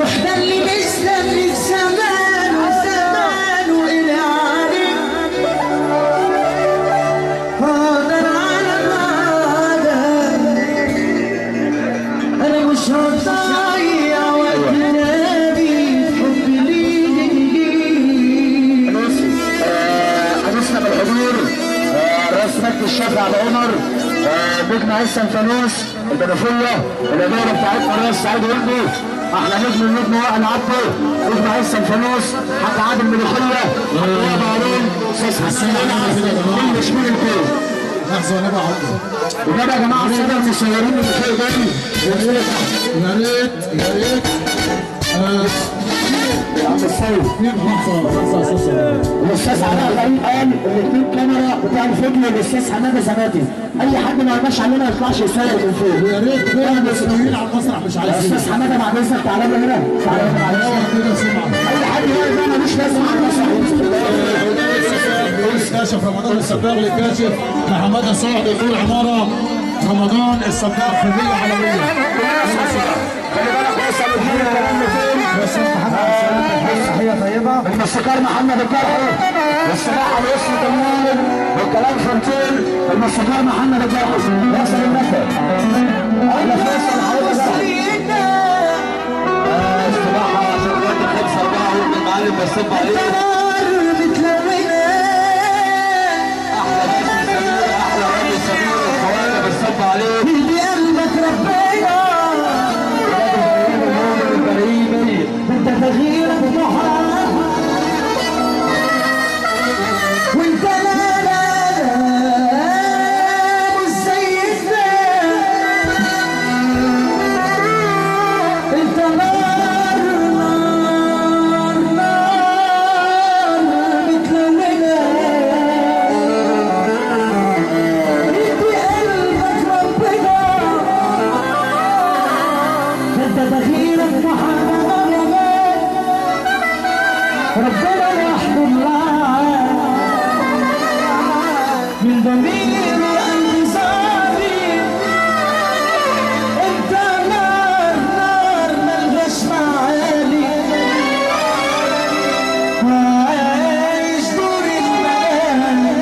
واحنا اللي مستني الزمان والزمان والى عارف قادر على هذا انا مش هضيع وقت نادي حب ليك أنسنا بالحضور آه، رئيس مجلس الشافعي على عمر آه، نجم عيسى فانوس البنفية الإدارة بتاعتنا رئيس سعيد ولدي أحلى نجم النجم وائل عبده نجم عيسى فانوس حق عادل ملوخية حق هارون أستاذ حسين كل شمول الكل لحظه وانا بقى عمرو وده بقى يا جماعة السادة المصورين اللي فوق دول يا ريت يا ريت يا ريت آه، يا عم السيد في لحظه لحظه يا استاذ الاستاذ علاء غريب قال الاثنين كاميرا بتاع الفيديو الاستاذ حماده زناتي اي حد ما يرماش علينا ما يطلعش يسرق من فوق يا ريت كل المسؤولين على المسرح مش يا عايزين استاذ حماده بعد اذنك تعالى لي هنا تعالى لي معلش ايوه كده سمعه اي حد واقف هنا ملوش لازمه على المسرح كاشف رمضان السباغ لكاشف لحماده سعد يقول عماره رمضان السباغ فنيه عالميه خلي بالك وصل الدين الكلام لفين بس محمد تحية طيبة الموسيقار محمد الجرحي والسماع على اسم تمام والكلام فانتين الموسيقار محمد الجرحي ياسر النفر اهلا فيصل حضرتك سيدنا الصراحة عشان الوقت خمسة أربعة من المعلم بصب عليه نار متلونة أحلى ناس سمير أحلى راجل سمير الخواجة بصب عليه اللي قلبك ربنا البريمي انت تغييرك محرم وانت لا لا لا مش زينا انت نار نار نار متلونة انت قلبك ربنا انت تغييرك محرم يا غالي ربنا يحكم معاك من ضمير وقلب ظالم انت نار نار ملهاش معالي عايش دور الملام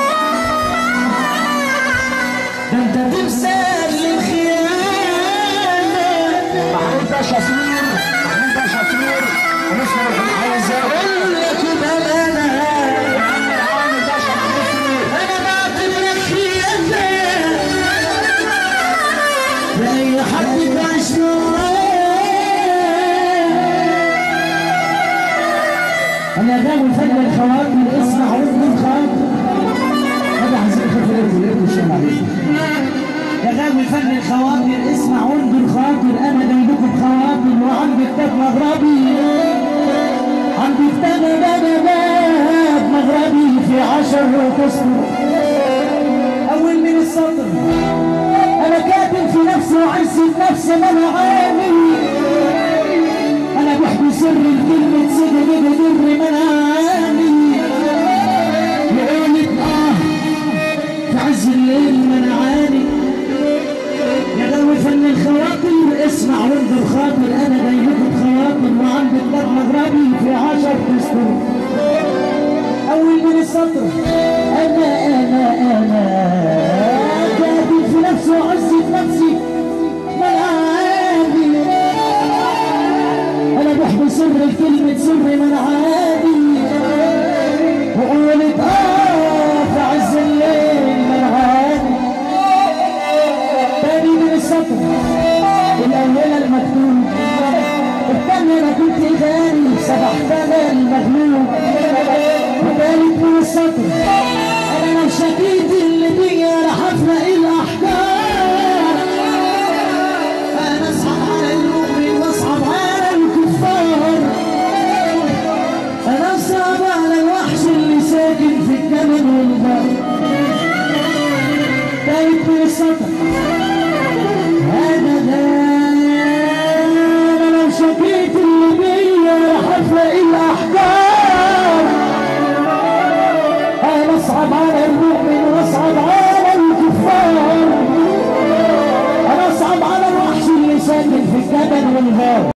ده انت تمثال للخيانه محمود باشا سمير محمود باشا سمير ونسمع الحلقة ازاي اقول لك بامانه عامل باشا محمود سمير انا بعتبرك خيانه لاي حد تعيش معاه انا غاوي فن الخواطر اسمع ودن الخواطر هذا عايزين خاطر الولاد والشام عليكم يا غاوي فن الخواطر اسمع ورد الخاطر انا جاي لكم بخواطر وعندي كتاب مغربي عندي كتاب باب باب مغربي في عشر قسم اول من السطر انا كاتب في نفسي وعز نفسي ما انا عامل انا بحكي سر الكلمة سجن بدر ما انا عامل يقولك اه في عز الليل ما انا عاني يا غاوي فن الخواطر اسمع ورد الخاطر انا جاي لكم بخواطر وعندي كتاب مغربي في عشر دستور اول من السطر انا انا انا كاتب في نفسي وعز في نفسي ما انا عادي انا بحكي سر الكلمة سر ما انا عادي وقولت اه في عز الليل ما انا عادي تاني من السطر الأولى المكتوب الثانية أنا كنت غالي سبحت أنا المغلوب وثالث من السطر أنا لو شكيت اللي بيا راح أفرق الأحجار أنا أصعب على المؤمن وأصعب على الكفار أنا أصعب على الوحش اللي ساكن في الجبل والبر ثالث من السطر انا ده انا لو شكيت اللي بيا راح افرق الاحجار انا اصعب على المؤمن واصعب على الكفار انا اصعب على الوحش اللي ساكن في الجبل والغار